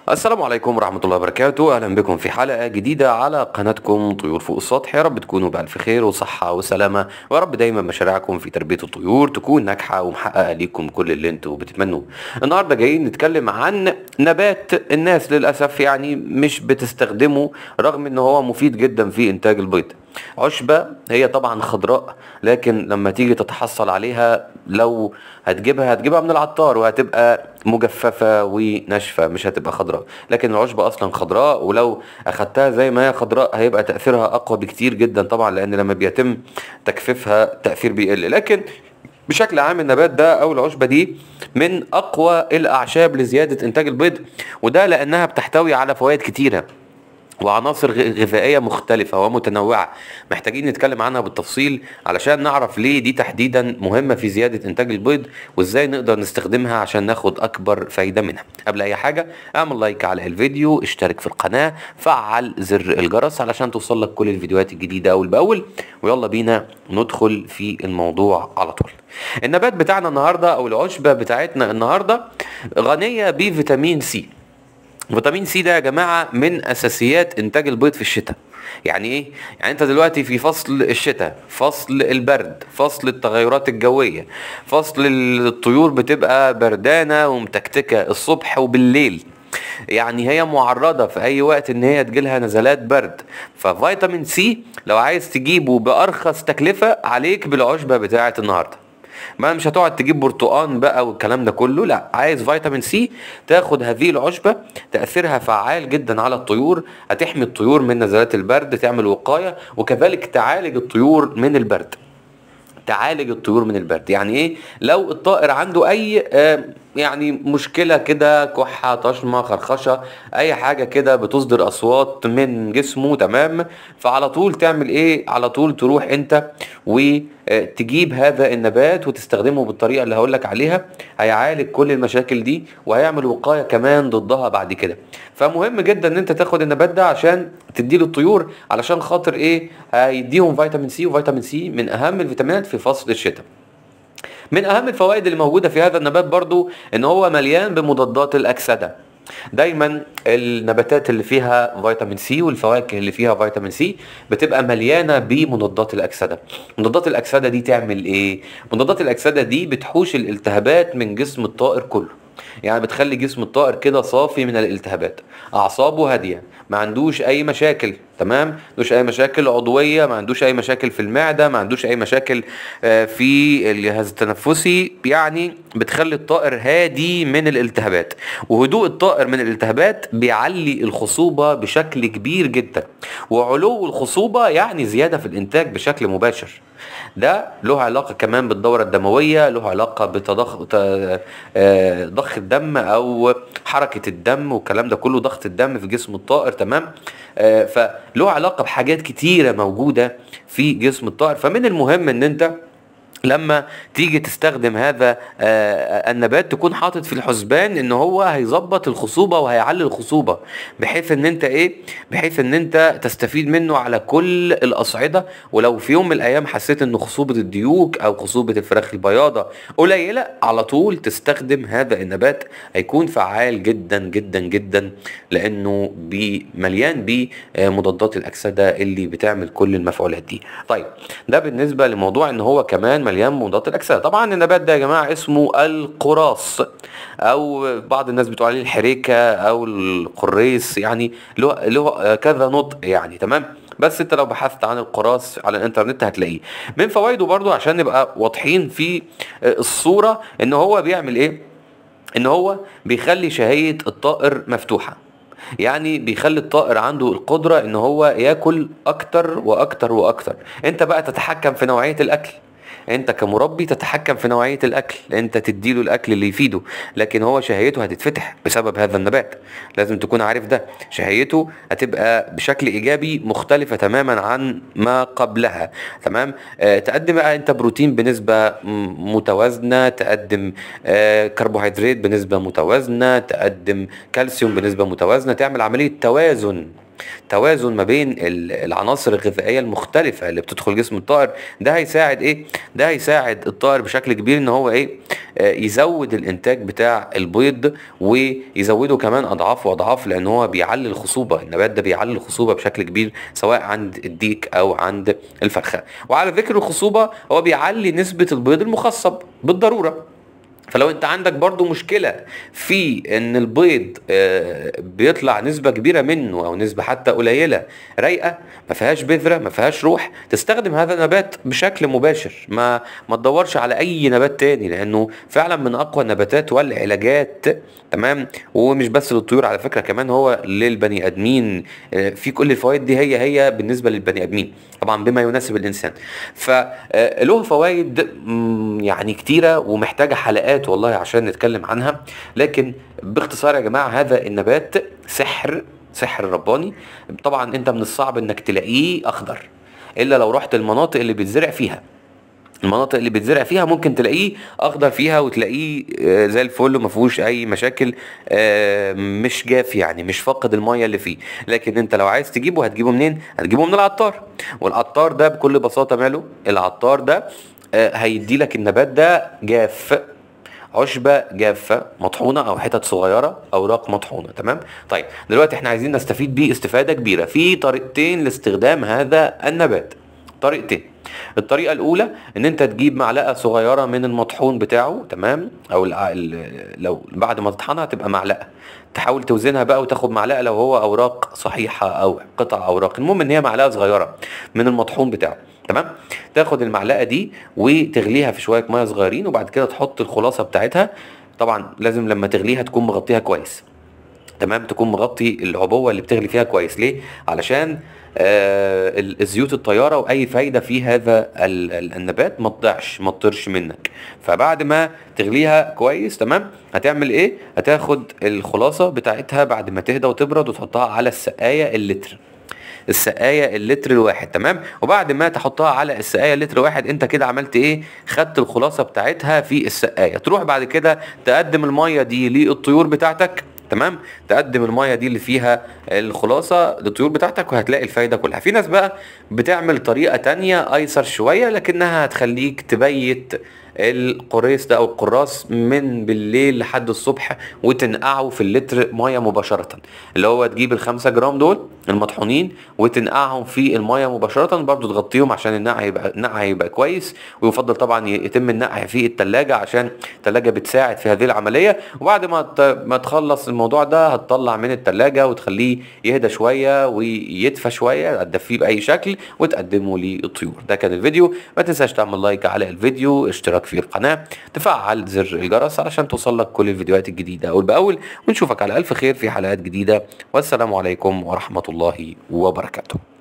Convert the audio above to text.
السلام عليكم ورحمة الله وبركاته أهلا بكم في حلقة جديدة على قناتكم طيور فوق السطح يا رب تكونوا بألف خير وصحة وسلامة ويا رب دايما مشاريعكم في تربية الطيور تكون ناجحة ومحققة ليكم كل اللي انتوا بتتمنوه النهاردة جايين نتكلم عن نبات الناس للأسف يعني مش بتستخدمه رغم ان هو مفيد جدا في إنتاج البيض عشبة هي طبعا خضراء لكن لما تيجي تتحصل عليها لو هتجيبها هتجيبها من العطار وهتبقى مجففة وناشفة مش هتبقى خضراء لكن العشبة اصلا خضراء ولو اخدتها زي ما هي خضراء هيبقى تأثيرها اقوى بكتير جدا طبعا لان لما بيتم تجفيفها تأثير بيقل لكن بشكل عام النبات ده او العشبة دي من اقوى الاعشاب لزيادة انتاج البيض وده لانها بتحتوي على فوائد كتيرة وعناصر غ- غذائيه مختلفه ومتنوعه محتاجين نتكلم عنها بالتفصيل علشان نعرف ليه دي تحديدا مهمه في زياده انتاج البيض وازاي نقدر نستخدمها عشان ناخد اكبر فايده منها قبل اي حاجه اعمل لايك على الفيديو اشترك في القناه فعل زر الجرس علشان توصلك كل الفيديوهات الجديده اول باول ويلا بينا ندخل في الموضوع على طول النبات بتاعنا النهارده او العشبه بتاعتنا النهارده غنيه بفيتامين سي فيتامين سي ده يا جماعه من اساسيات انتاج البيض في الشتاء يعني ايه يعني انت دلوقتي في فصل الشتاء فصل البرد فصل التغيرات الجويه فصل الطيور بتبقى بردانه ومتكتكه الصبح وبالليل يعني هي معرضه في اي وقت ان هي تجيلها نزلات برد ففيتامين سي لو عايز تجيبه بارخص تكلفه عليك بالعشبه بتاعه النهارده ما مش هتقعد تجيب برتقان بقى والكلام ده كله لا عايز فيتامين سي تاخد هذه العشبة تأثيرها فعال جدا على الطيور هتحمي الطيور من نزلات البرد تعمل وقاية وكذلك تعالج الطيور من البرد تعالج الطيور من البرد يعني ايه لو الطائر عنده اي آه، يعني مشكلة كده كحة طشمة خرخشة اي حاجة كده بتصدر اصوات من جسمه تمام فعلى طول تعمل ايه على طول تروح انت وتجيب هذا النبات وتستخدمه بالطريقة اللي هقولك عليها هيعالج كل المشاكل دي وهيعمل وقاية كمان ضدها بعد كده فمهم جدا ان انت تاخد النبات ده عشان تديه للطيور علشان خاطر ايه هيديهم فيتامين سي وفيتامين سي من اهم الفيتامينات في فصل الشتاء من اهم الفوائد اللي موجوده في هذا النبات برضو ان هو مليان بمضادات الاكسده دايما النباتات اللي فيها فيتامين سي والفواكه اللي فيها فيتامين سي بتبقى مليانه بمضادات الاكسده مضادات الاكسده دي تعمل ايه مضادات الاكسده دي بتحوش الالتهابات من جسم الطائر كله يعني بتخلي جسم الطائر كده صافي من الالتهابات اعصابه هاديه ما عندوش اي مشاكل تمام ما عندوش اي مشاكل عضويه ما عندوش اي مشاكل في المعده ما عندوش اي مشاكل آه، في الجهاز التنفسي يعني بتخلي الطائر هادي من الالتهابات وهدوء الطائر من الالتهابات بيعلي الخصوبه بشكل كبير جدا وعلو الخصوبه يعني زياده في الانتاج بشكل مباشر ده له علاقه كمان بالدوره الدمويه له علاقه بتضخ ت- آه، ضخ الدم او حركه الدم والكلام ده كله ضغط الدم في جسم الطائر تمام آه، فله علاقه بحاجات كتيره موجوده في جسم الطائر فمن المهم ان انت لما تيجي تستخدم هذا آه، النبات تكون حاطط في الحسبان ان هو هيظبط الخصوبة وهيعلي الخصوبة بحيث ان انت ايه بحيث ان انت تستفيد منه على كل الاصعدة ولو في يوم من الايام حسيت ان خصوبة الديوك او خصوبة الفراخ البياضة قليلة على طول تستخدم هذا النبات هيكون فعال جدا جدا جدا لانه بي مليان بمضادات الاكسدة اللي بتعمل كل المفعولات دي طيب ده بالنسبة لموضوع ان هو كمان مليان مضادات الاكسده طبعا النبات ده يا جماعه اسمه القراص او بعض الناس بتقول عليه الحريكه او القريص يعني له له كذا نطق يعني تمام بس انت لو بحثت عن القراص على الانترنت هتلاقيه من فوائده برضو عشان نبقى واضحين في الصوره ان هو بيعمل ايه ان هو بيخلي شهيه الطائر مفتوحه يعني بيخلي الطائر عنده القدرة ان هو ياكل اكتر واكتر واكتر انت بقى تتحكم في نوعية الاكل انت كمربي تتحكم في نوعية الاكل انت تديله الاكل اللي يفيده لكن هو شهيته هتتفتح بسبب هذا النبات لازم تكون عارف ده شهيته هتبقى بشكل ايجابي مختلفة تماما عن ما قبلها تمام آه تقدم بقى انت بروتين بنسبة م- متوازنة تقدم آه كربوهيدرات بنسبة متوازنة تقدم كالسيوم بنسبة متوازنة تعمل عملية توازن توازن ما بين العناصر الغذائيه المختلفه اللي بتدخل جسم الطائر ده هيساعد ايه ده هيساعد الطائر بشكل كبير ان هو ايه آه، يزود الانتاج بتاع البيض ويزوده كمان اضعاف واضعاف لان هو بيعلي الخصوبه النبات ده بيعلي الخصوبه بشكل كبير سواء عند الديك او عند الفرخه وعلى ذكر الخصوبه هو بيعلي نسبه البيض المخصب بالضروره فلو انت عندك برضو مشكلة في ان البيض آه، بيطلع نسبة كبيرة منه او نسبة حتى قليلة رايقة ما فيهاش بذرة ما فيهاش روح تستخدم هذا النبات بشكل مباشر ما ما تدورش على اي نبات تاني لانه فعلا من اقوى النباتات والعلاجات تمام ومش بس للطيور على فكرة كمان هو للبني ادمين آه، في كل الفوائد دي هي هي بالنسبة للبني ادمين طبعا بما يناسب الانسان فله فوائد يعني كتيرة ومحتاجة حلقات والله عشان نتكلم عنها لكن باختصار يا جماعة هذا النبات سحر سحر رباني طبعا انت من الصعب انك تلاقيه اخضر الا لو رحت المناطق اللي بيتزرع فيها المناطق اللي بيتزرع فيها ممكن تلاقيه اخضر فيها وتلاقيه آه، زي الفل وما فيهوش اي مشاكل آه، مش جاف يعني مش فاقد الميه اللي فيه لكن انت لو عايز تجيبه هتجيبه منين هتجيبه من العطار والعطار ده بكل بساطه ماله العطار ده آه، هيدي لك النبات ده جاف عشبة جافة مطحونة أو حتت صغيرة أوراق مطحونة تمام طيب دلوقتي احنا عايزين نستفيد بيه استفادة كبيرة في طريقتين لاستخدام هذا النبات طريقتين الطريقه الاولى ان انت تجيب معلقه صغيره من المطحون بتاعه تمام او لو بعد ما تطحنها تبقى معلقه تحاول توزنها بقى وتاخد معلقه لو هو اوراق صحيحه او قطع اوراق المهم ان هي معلقه صغيره من المطحون بتاعه تمام تاخد المعلقه دي وتغليها في شويه ميه صغيرين وبعد كده تحط الخلاصه بتاعتها طبعا لازم لما تغليها تكون مغطيها كويس تمام تكون مغطي العبوه اللي بتغلي فيها كويس ليه علشان آه الزيوت الطياره واي فايده في هذا النبات ما تضيعش ما تطيرش منك فبعد ما تغليها كويس تمام هتعمل ايه هتاخد الخلاصه بتاعتها بعد ما تهدى وتبرد وتحطها على السقايه اللتر السقايه اللتر الواحد تمام وبعد ما تحطها على السقايه اللتر واحد انت كده عملت ايه خدت الخلاصه بتاعتها في السقايه تروح بعد كده تقدم الميه دي للطيور بتاعتك تمام تقدم الميه دي اللي فيها الخلاصه للطيور بتاعتك وهتلاقي الفايده كلها في ناس بقى بتعمل طريقه تانية ايسر شويه لكنها هتخليك تبيت القريص ده او القراص من بالليل لحد الصبح وتنقعه في اللتر ميه مباشره اللي هو تجيب الخمسة جرام دول المطحونين وتنقعهم في الميه مباشره برضو تغطيهم عشان النقع يبقى النقع يبقى كويس ويفضل طبعا يتم النقع في التلاجة عشان التلاجة بتساعد في هذه العمليه وبعد ما ما تخلص الموضوع ده هتطلع من التلاجة وتخليه يهدى شويه ويدفى شويه تدفيه باي شكل وتقدمه للطيور ده كان الفيديو ما تنساش تعمل لايك على الفيديو اشتراك في القناة تفعل زر الجرس علشان توصل لك كل الفيديوهات الجديدة أول بأول ونشوفك على ألف خير في حلقات جديدة والسلام عليكم ورحمة الله وبركاته